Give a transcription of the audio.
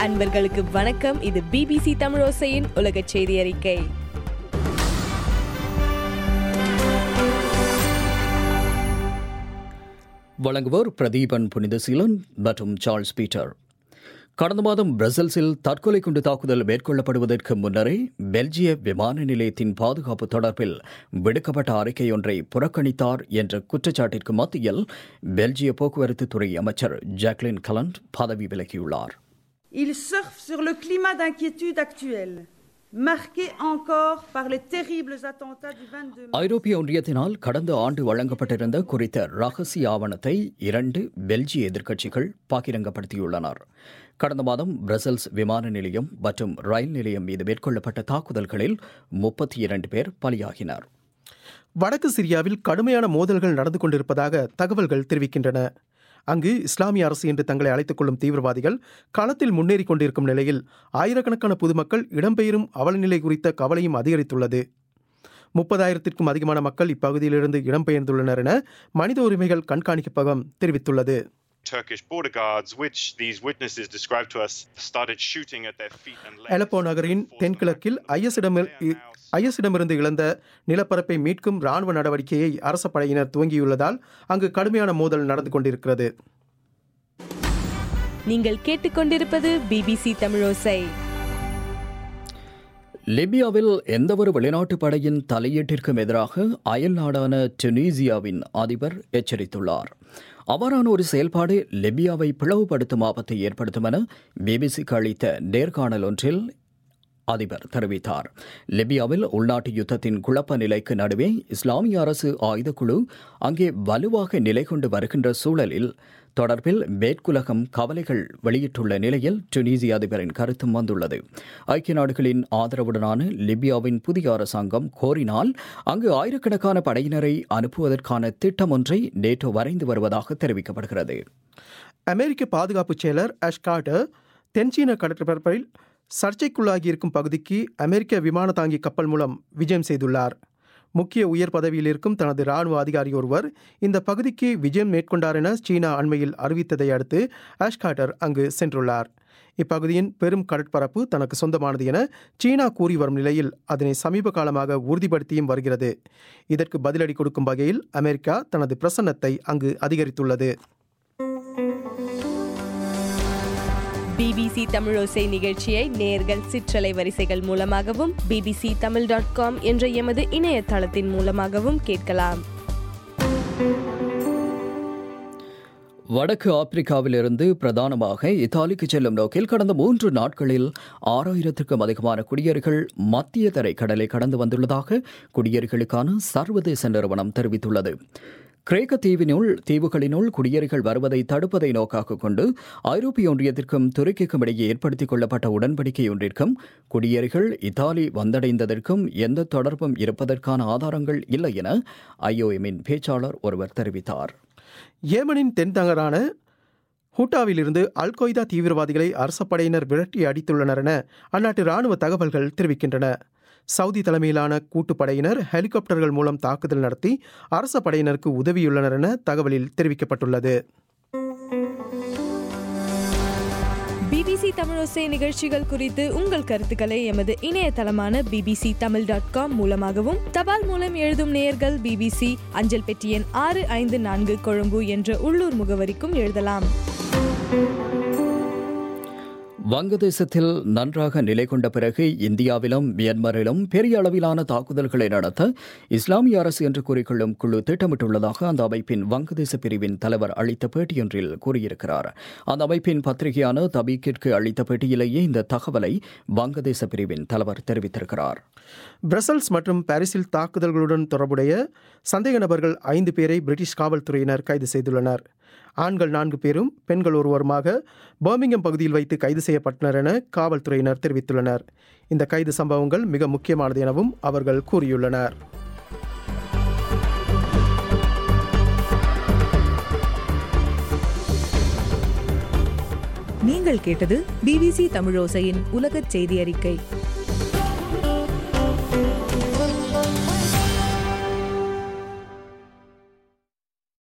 அன்பர்களுக்கு வணக்கம் இது பிபிசி தமிழோசையின் உலக செய்தி அறிக்கை வழங்குவோர் பிரதீபன் புனிதசீலன் மற்றும் சார்ல்ஸ் பீட்டர் கடந்த மாதம் பிரசல்ஸில் தற்கொலை குண்டு தாக்குதல் மேற்கொள்ளப்படுவதற்கு முன்னரே பெல்ஜிய விமான நிலையத்தின் பாதுகாப்பு தொடர்பில் விடுக்கப்பட்ட அறிக்கையொன்றை புறக்கணித்தார் என்ற குற்றச்சாட்டிற்கு மத்தியில் பெல்ஜிய போக்குவரத்து துறை அமைச்சர் ஜாக்லின் கலண்ட் பதவி விலகியுள்ளார் Il surfe sur le climat d'inquiétude actuel, marqué encore par les terribles attentats du 22 mai. ஐரோப்பிய ஒன்றியத்தினால் கடந்த ஆண்டு வழங்கப்பட்டிருந்த குறித்த ரகசிய ஆவணத்தை இரண்டு பெல்ஜிய எதிர்க்கட்சிகள் பாக்கிரங்கப்படுத்தியுள்ளனர் கடந்த மாதம் பிரசல்ஸ் விமான நிலையம் மற்றும் ரயில் நிலையம் மீது மேற்கொள்ளப்பட்ட தாக்குதல்களில் முப்பத்தி இரண்டு பேர் பலியாகினர் வடக்கு சிரியாவில் கடுமையான மோதல்கள் நடந்து கொண்டிருப்பதாக தகவல்கள் தெரிவிக்கின்றன அங்கு இஸ்லாமிய அரசு என்று தங்களை அழைத்துக் கொள்ளும் தீவிரவாதிகள் களத்தில் முன்னேறிக் கொண்டிருக்கும் நிலையில் ஆயிரக்கணக்கான பொதுமக்கள் இடம்பெயரும் அவலநிலை குறித்த கவலையும் அதிகரித்துள்ளது முப்பதாயிரத்திற்கும் அதிகமான மக்கள் இப்பகுதியிலிருந்து இடம்பெயர்ந்துள்ளனர் என மனித உரிமைகள் கண்காணிப்பகம் தெரிவித்துள்ளது Turkish border guards, which these witnesses described to us, started shooting at their feet and legs. Aleppo நகரின் தென்கிழக்கில் ஐஎஸ்இடம் ஐஎஸ்இடமிருந்து இழந்த நிலப்பரப்பை மீட்கும் ராணுவ நடவடிக்கையை அரச படையினர் துவங்கியுள்ளதால் அங்கு கடுமையான மோதல் நடந்து கொண்டிருக்கிறது நீங்கள் கேட்டுக்கொண்டிருப்பது பிபிசி தமிழோசை லிபியாவில் எந்தவொரு வெளிநாட்டு படையின் தலையீட்டிற்கும் எதிராக அயல் நாடான டுனீசியாவின் அதிபர் எச்சரித்துள்ளார் அவ்வாறான ஒரு செயல்பாடு லிபியாவை பிளவுபடுத்தும் ஆபத்தை ஏற்படுத்தும் என பிபிசிக்கு அளித்த நேர்காணல் ஒன்றில் அதிபர் தெரிவித்தார் லிபியாவில் உள்நாட்டு யுத்தத்தின் குழப்ப நிலைக்கு நடுவே இஸ்லாமிய அரசு ஆயுதக்குழு அங்கே வலுவாக நிலை கொண்டு வருகின்ற சூழலில் தொடர்பில் மேற்குலகம் கவலைகள் வெளியிட்டுள்ள நிலையில் டுனீசிய அதிபரின் கருத்தும் வந்துள்ளது ஐக்கிய நாடுகளின் ஆதரவுடனான லிபியாவின் புதிய அரசாங்கம் கோரினால் அங்கு ஆயிரக்கணக்கான படையினரை அனுப்புவதற்கான திட்டம் ஒன்றை நேட்டோ வரைந்து வருவதாக தெரிவிக்கப்படுகிறது அமெரிக்க பாதுகாப்பு செயலர் அஷ்கார்டர் தென்சீன கடற்பரப்பில் சர்ச்சைக்குள்ளாகியிருக்கும் பகுதிக்கு அமெரிக்க விமான தாங்கி கப்பல் மூலம் விஜயம் செய்துள்ளார் முக்கிய உயர் பதவியில் இருக்கும் தனது ராணுவ அதிகாரி ஒருவர் இந்த பகுதிக்கு விஜயம் மேற்கொண்டார் என சீனா அண்மையில் அறிவித்ததை அடுத்து ஆஷ்காட்டர் அங்கு சென்றுள்ளார் இப்பகுதியின் பெரும் கடற்பரப்பு தனக்கு சொந்தமானது என சீனா கூறி வரும் நிலையில் அதனை சமீப காலமாக உறுதிப்படுத்தியும் வருகிறது இதற்கு பதிலடி கொடுக்கும் வகையில் அமெரிக்கா தனது பிரசன்னத்தை அங்கு அதிகரித்துள்ளது பிபிசி தமிழோசை நிகழ்ச்சியை நேர்கள் சிற்றலை வரிசைகள் மூலமாகவும் பிபிசி தமிழ் டாட் காம் என்ற எமது இணையதளத்தின் மூலமாகவும் கேட்கலாம் வடக்கு ஆப்பிரிக்காவிலிருந்து பிரதானமாக இத்தாலிக்கு செல்லும் நோக்கில் கடந்த மூன்று நாட்களில் ஆறாயிரத்திற்கும் அதிகமான குடியேறிகள் மத்திய தரை கடலை கடந்து வந்துள்ளதாக குடியேறிகளுக்கான சர்வதேச நிறுவனம் தெரிவித்துள்ளது கிரேக்க தீவினுள் தீவுகளினுள் குடியேறிகள் வருவதை தடுப்பதை நோக்காக கொண்டு ஐரோப்பிய ஒன்றியத்திற்கும் துருக்கிக்கும் இடையே ஏற்படுத்திக் கொள்ளப்பட்ட உடன்படிக்கை ஒன்றிற்கும் குடியேறிகள் இத்தாலி வந்தடைந்ததற்கும் எந்த தொடர்பும் இருப்பதற்கான ஆதாரங்கள் இல்லை என ஐஓஎம்மின் பேச்சாளர் ஒருவர் தெரிவித்தார் ஏமனின் தென்தகரான ஹூட்டாவிலிருந்து அல் கொய்தா தீவிரவாதிகளை அரச படையினர் விரட்டி அடித்துள்ளனர் என அந்நாட்டு ராணுவ தகவல்கள் தெரிவிக்கின்றன சவுதி தலைமையிலான கூட்டுப்படையினர் ஹெலிகாப்டர்கள் மூலம் தாக்குதல் நடத்தி அரச படையினருக்கு உதவியுள்ளனர் என தகவலில் தெரிவிக்கப்பட்டுள்ளது பிபிசி தமிழோசை நிகழ்ச்சிகள் குறித்து உங்கள் கருத்துக்களை எமது இணையதளமான பிபிசி தமிழ் டாட் காம் மூலமாகவும் தபால் மூலம் எழுதும் நேயர்கள் பிபிசி அஞ்சல் பெட்டி எண் ஆறு ஐந்து நான்கு கொழும்பு என்ற உள்ளூர் முகவரிக்கும் எழுதலாம் வங்கதேசத்தில் நன்றாக நிலை கொண்ட பிறகு இந்தியாவிலும் மியான்மரிலும் பெரிய அளவிலான தாக்குதல்களை நடத்த இஸ்லாமிய அரசு என்று கூறிக்கொள்ளும் குழு திட்டமிட்டுள்ளதாக அந்த அமைப்பின் வங்கதேச பிரிவின் தலைவர் அளித்த பேட்டியொன்றில் கூறியிருக்கிறார் அந்த அமைப்பின் பத்திரிகையான தபீக்கிற்கு அளித்த பேட்டியிலேயே இந்த தகவலை வங்கதேச பிரிவின் தலைவர் தெரிவித்திருக்கிறார் பிரசல்ஸ் மற்றும் பாரிஸில் தாக்குதல்களுடன் தொடர்புடைய சந்தேக நபர்கள் ஐந்து பேரை பிரிட்டிஷ் காவல்துறையினர் கைது செய்துள்ளனர் ஆண்கள் நான்கு பேரும் பெண்கள் ஒருவருமாக பர்மிங்கம் பகுதியில் வைத்து கைது செய்யப்பட்டனர் என காவல்துறையினர் தெரிவித்துள்ளனர் இந்த கைது சம்பவங்கள் மிக முக்கியமானது எனவும் அவர்கள் கூறியுள்ளனர் நீங்கள் கேட்டது பிபிசி தமிழோசையின் உலகச் செய்தி அறிக்கை